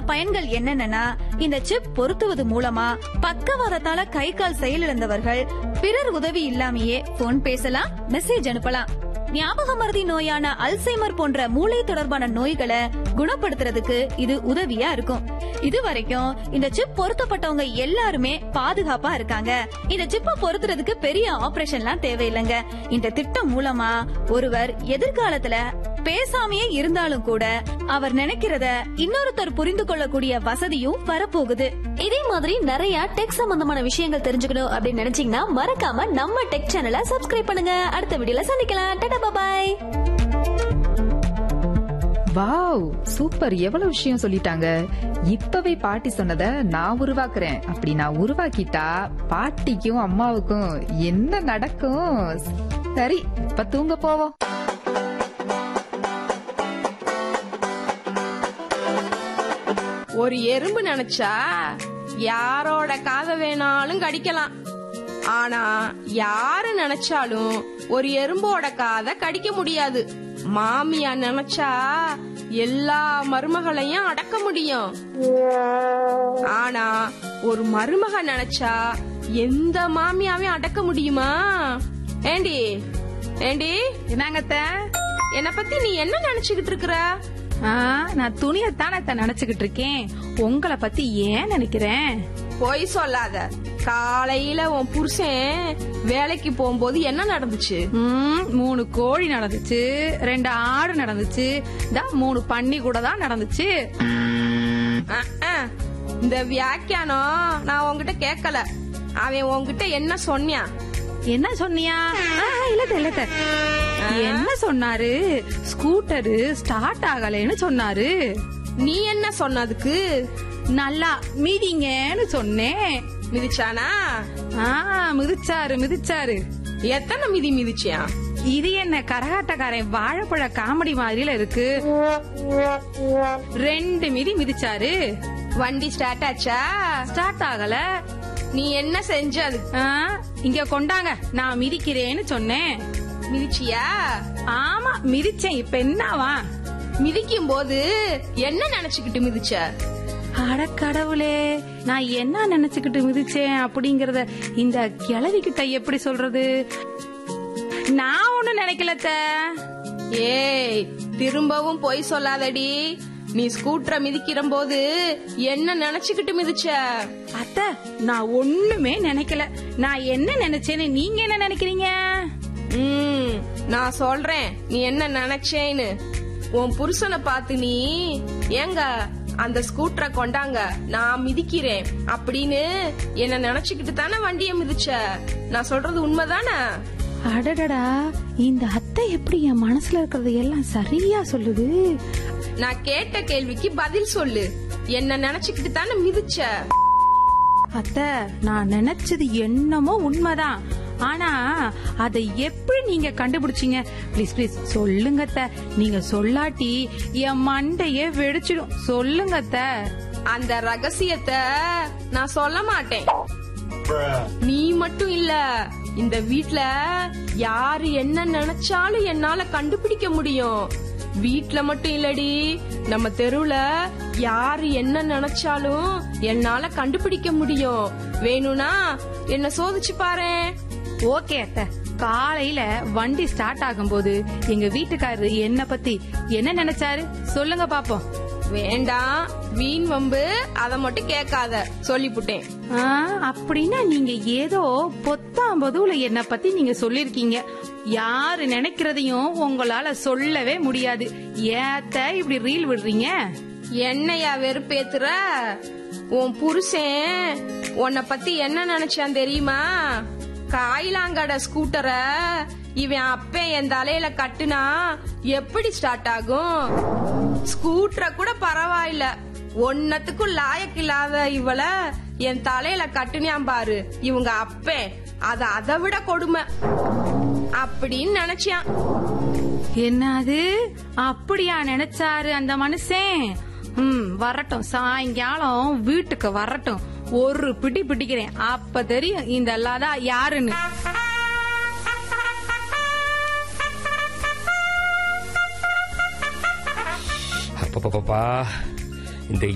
பயன்கள் என்னென்னனா இந்த சிப் பொருத்துவது மூலமா பக்கவாதத்தால கை கால் செயலிழந்தவர்கள் பிறர் உதவி இல்லாமயே போன் பேசலாம் மெசேஜ் அனுப்பலாம் ஞாபக மருதி நோயான அல்சைமர் போன்ற மூளை தொடர்பான நோய்களை குணப்படுத்துறதுக்கு இது உதவியா இருக்கும் இது வரைக்கும் இந்த சிப் பொருத்தப்பட்டவங்க எல்லாருமே பாதுகாப்பா இருக்காங்க இந்த சிப்பை பொருத்துறதுக்கு பெரிய ஆபரேஷன்லாம் தேவையில்லைங்க இந்த திட்டம் மூலமா ஒருவர் எதிர்காலத்துல பேசாமையே இருந்தாலும் கூட அவர் நினைக்கிறத இன்னொருத்தர் புரிந்து கொள்ளக்கூடிய வசதியும் வரப்போகுது இதே மாதிரி நிறைய டெக் சம்பந்தமான விஷயங்கள் தெரிஞ்சுக்கணும் அப்படின்னு நினைச்சீங்கன்னா மறக்காம நம்ம டெக் சேனலை சப்ஸ்கிரைப் பண்ணுங்க அடுத்த வீடியோல சந்திக்கலாம் டாடா பாய் வாவ் சூப்பர் எவ்வளவு விஷயம் சொல்லிட்டாங்க இப்பவே பாட்டி சொன்னத நான் உருவாக்குறேன் அப்படி நான் உருவாக்கிட்டா பாட்டிக்கும் அம்மாவுக்கும் என்ன நடக்கும் சரி இப்ப தூங்க போவோம் ஒரு எறும்பு நினைச்சா யாரோட காதை வேணாலும் கடிக்கலாம் ஆனா யாரு நினைச்சாலும் ஒரு எறும்போட காதை கடிக்க முடியாது மாமியா நினைச்சா எல்லா மருமகளையும் அடக்க முடியும் ஆனா ஒரு மருமக நினைச்சா எந்த மாமியாவையும் அடக்க முடியுமா ஏண்டி ஏண்டி என்னங்கத்த என்ன பத்தி நீ என்ன நினைச்சுக்கிட்டு இருக்கிற ஆ, நான் துணியத்தானே நினைச்சுக்கிட்டு இருக்கேன் உங்களை பத்தி ஏன் நினைக்கிறேன் பொய் சொல்லாத காலையில உன் புருஷன் வேலைக்கு போகும்போது என்ன நடந்துச்சு ம், மூணு கோழி நடந்துச்சு ரெண்டு ஆடு நடந்துச்சு தான் மூணு பன்னி கூட தான் நடந்துச்சு அஹ், அஹ். இந்த வியாக்கியானம் நான் உன்கிட்ட கேட்கல அவன் உன்கிட்ட என்ன சொன்னான் என்ன சொன்னியா ஆ, இல்லத்த இல்லத்த என்ன சொன்னாரு ஸ்கூட்டரு ஸ்டார்ட் ஆகலைன்னு சொன்னாரு நீ என்ன சொன்னதுக்கு நல்லா மீதிங்கன்னு சொன்னேன் மிதிச்சானா ஆ மிதிச்சாரு மிதிச்சாரு எத்தனை மிதி மிதிச்சியான் இது என்ன கரகாட்டக்காரன் வாழைப்பழ காமெடி மாதிரில இருக்கு ரெண்டு மிதி மிதிச்சாரு வண்டி ஸ்டார்ட் ஆச்சா ஸ்டார்ட் ஆகல நீ என்ன செஞ்ச அது ஆ, இங்க கொண்டாங்க நான் மிதிக்கிறேன்னு சொன்னேன் மிதிச்சியா ஆமா மிதிச்சேன் இப்ப என்னவா மிதிக்கும் போது என்ன நினைச்சுக்கிட்டு மிதிச்ச அட கடவுளே நான் என்ன நினைச்சுக்கிட்டு மிதிச்சேன் அப்படிங்கறத இந்த கிழவி கிட்ட எப்படி சொல்றது நான் ஒண்ணும் நினைக்கலத்த ஏய் திரும்பவும் பொய் சொல்லாதடி நீ ஸ்கூட்டரை மிதிக்கிற போது என்ன நினைச்சுக்கிட்டு மிதிச்ச அத்த நான் ஒண்ணுமே நினைக்கல நான் என்ன நினைச்சேன்னு நீங்க என்ன நினைக்கிறீங்க ம் நான் சொல்றேன் நீ என்ன நினைச்சேன்னு உன் புருஷனை பார்த்து நீ ஏங்க அந்த ஸ்கூட்டரை கொண்டாங்க நான் மிதிக்கிறேன் அப்படின்னு என்ன நினைச்சுக்கிட்டு தானே வண்டிய மிதிச்ச நான் சொல்றது உண்மைதானே அடடடா இந்த அத்தை எப்படி என் மனசுல இருக்கிறது எல்லாம் சரியா சொல்லுது நான் கேட்ட கேள்விக்கு பதில் சொல்லு என்ன நினைச்சுக்கிட்டு தானே மிதிச்ச அத்த நான் நினைச்சது என்னமோ உண்மைதான் ஆனா அதை எப்படி நீங்க கண்டுபிடிச்சீங்க ப்ளீஸ் ப்ளீஸ் சொல்லுங்க அத்தை நீங்க சொல்லாட்டி என் மண்டையே வெடிச்சிடும் சொல்லுங்க அத்தை அந்த ரகசியத்தை நான் சொல்ல மாட்டேன் நீ மட்டும் இல்ல இந்த வீட்ல யாரு என்ன நினைச்சாலும் என்னால கண்டுபிடிக்க முடியும் வீட்ல மட்டும் இல்லடி நம்ம தெருவுல யாரு என்ன நினைச்சாலும் என்னால கண்டுபிடிக்க முடியும் வேணும்னா என்ன சோதிச்சு பாரேன் ஓகே அத்தை காலையில வண்டி ஸ்டார்ட் ஆகும்போது எங்க வீட்டுக்காரரு என்ன பத்தி என்ன நினைச்சாரு சொல்லுங்க பாப்போம் வேண்டாம் வீண் வம்பு அத மட்டும் கேட்காத சொல்லிப்புட்டேன் ஆ, அப்படின்னா நீங்க ஏதோ பொத்தாம்பதுல என்ன பத்தி நீங்க சொல்லிருக்கீங்க யாரு நினைக்கிறதையும் உங்களால சொல்லவே முடியாது ஏத்த இப்படி ரீல் விடுறீங்க என்னையா வெறுப்பேத்துற உன் புருஷன் உன்னை பத்தி என்ன நினைச்சான் தெரியுமா காயிலாங்கட ஸ்கூட்டரை இவன் அப்பே என் தலையில கட்டுனா எப்படி ஸ்டார்ட் ஆகும் ஸ்கூட்டரை கூட பரவாயில்ல ஒன்னத்துக்கும் லாயக்கு இல்லாத இவள என் தலையில கட்டுனியாம் பாரு இவங்க அப்பே அது அதை விட கொடுமை அப்படின்னு நினைச்சான் என்னது அப்படியா நினைச்சாரு அந்த மனுஷன் ம் வரட்டும் சாயங்காலம் வீட்டுக்கு வரட்டும் ஒரு பிடி பிடிக்கிறேன் அப்ப தெரியும் இந்த லதா யாருன்னு அப்பப்பப்பா இந்த